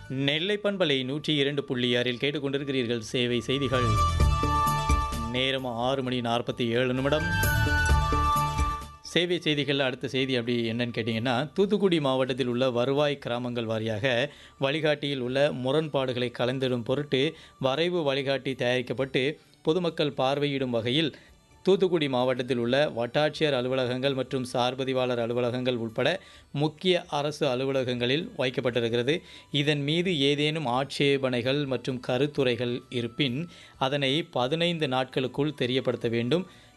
நெல்லை பண்பலை நூற்றி இரண்டு புள்ளி ஆறில் கேட்டுக்கொண்டிருக்கிறீர்கள் சேவை செய்திகள் நேரம் ஆறு மணி நாற்பத்தி ஏழு நிமிடம் சேவை செய்திகள் அடுத்த செய்தி அப்படி என்னன்னு கேட்டிங்கன்னா தூத்துக்குடி மாவட்டத்தில் உள்ள வருவாய் கிராமங்கள் வாரியாக வழிகாட்டியில் உள்ள முரண்பாடுகளை கலந்திடும் பொருட்டு வரைவு வழிகாட்டி தயாரிக்கப்பட்டு பொதுமக்கள் பார்வையிடும் வகையில் தூத்துக்குடி மாவட்டத்தில் உள்ள வட்டாட்சியர் அலுவலகங்கள் மற்றும் சார்பதிவாளர் அலுவலகங்கள் உட்பட முக்கிய அரசு அலுவலகங்களில் வைக்கப்பட்டிருக்கிறது இதன் மீது ஏதேனும் ஆட்சேபனைகள் மற்றும் கருத்துரைகள் இருப்பின் அதனை பதினைந்து நாட்களுக்குள் தெரியப்படுத்த வேண்டும்